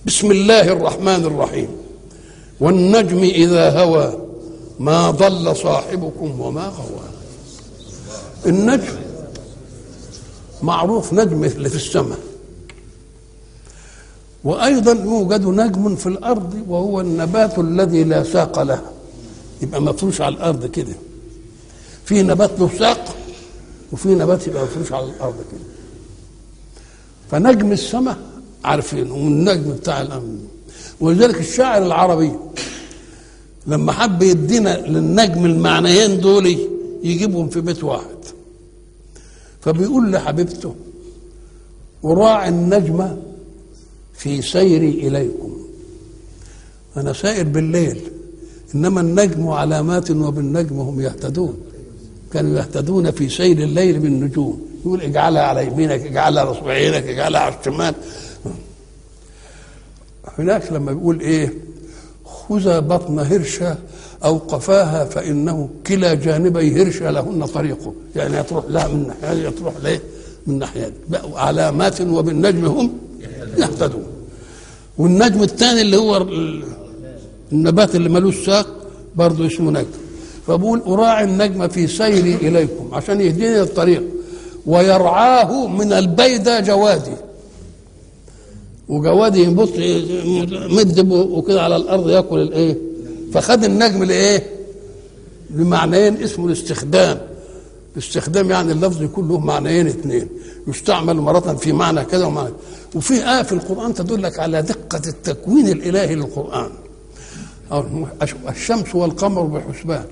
بسم الله الرحمن الرحيم والنجم إذا هوى ما ضل صاحبكم وما غوى النجم معروف نجم اللي في السماء وأيضا يوجد نجم في الأرض وهو النبات الذي لا ساق له يبقى مفروش على الأرض كده في نبات له ساق وفي نبات يبقى مفروش على الأرض كده فنجم السماء عارفين والنجم بتاع الأمن ولذلك الشاعر العربي لما حب يدينا للنجم المعنيين دول يجيبهم في بيت واحد فبيقول لحبيبته وراعي النجم في سيري إليكم أنا سائر بالليل إنما النجم علامات وبالنجم هم يهتدون كانوا يهتدون في سير الليل بالنجوم يقول اجعلها على يمينك اجعلها على صبع عينك اجعلها على الشمال هناك لما بيقول ايه خذ بطن هرشة أو قفاها فإنه كلا جانبي هرشة لهن طريقه يعني تروح لها من ناحية تروح ليه من ناحية علامات وبالنجم هم يهتدون والنجم الثاني اللي هو النبات اللي ملوش ساق برضه اسمه نجم فبقول أراعي النجم في سيري إليكم عشان يهديني الطريق ويرعاه من البيدة جوادي وجوادي يبص مد وكده على الارض ياكل الايه فخد النجم لايه لمعنيين اسمه الاستخدام الاستخدام يعني اللفظ يكون له معنيين اثنين يستعمل مرة في معنى كذا ومعنى وفي آية في القرآن تدلك على دقة التكوين الإلهي للقرآن الشمس والقمر بحسبان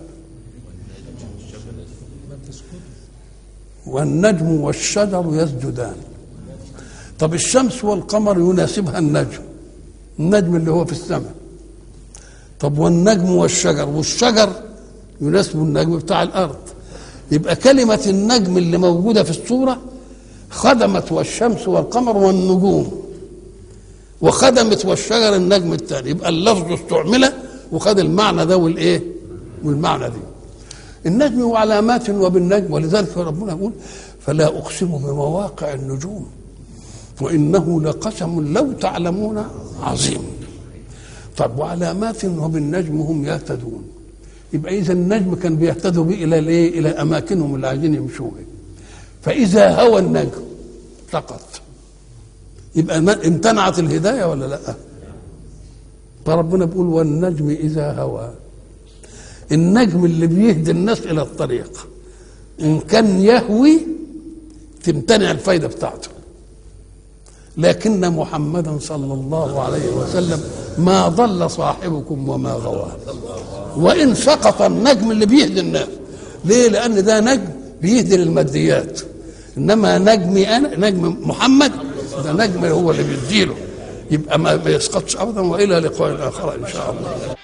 والنجم والشجر يسجدان طب الشمس والقمر يناسبها النجم النجم اللي هو في السماء طب والنجم والشجر والشجر يناسب النجم بتاع الارض يبقى كلمة النجم اللي موجودة في الصورة خدمت والشمس والقمر والنجوم وخدمت والشجر النجم الثاني يبقى اللفظ استعمل وخد المعنى ده والايه والمعنى دي النجم وعلامات وبالنجم ولذلك ربنا يقول فلا اقسم بمواقع النجوم وإنه لقسم لو تعلمون عظيم طب وعلامات وبالنجم هم يهتدون يبقى إذا النجم كان بيهتدوا به إلى الإيه؟ إلى أماكنهم اللي عايزين يمشوا فإذا هوى النجم سقط يبقى امتنعت الهداية ولا لا؟ فربنا بيقول والنجم إذا هوى النجم اللي بيهدي الناس إلى الطريق إن كان يهوي تمتنع الفايدة بتاعته لكن محمدا صلى الله عليه وسلم ما ضل صاحبكم وما غوى وان سقط النجم اللي بيهدي الناس ليه لان ده نجم بيهدي للماديات انما نجمي انا نجم محمد ده نجم هو اللي بيديله يبقى ما يسقطش ابدا والى لقاء اخر ان شاء الله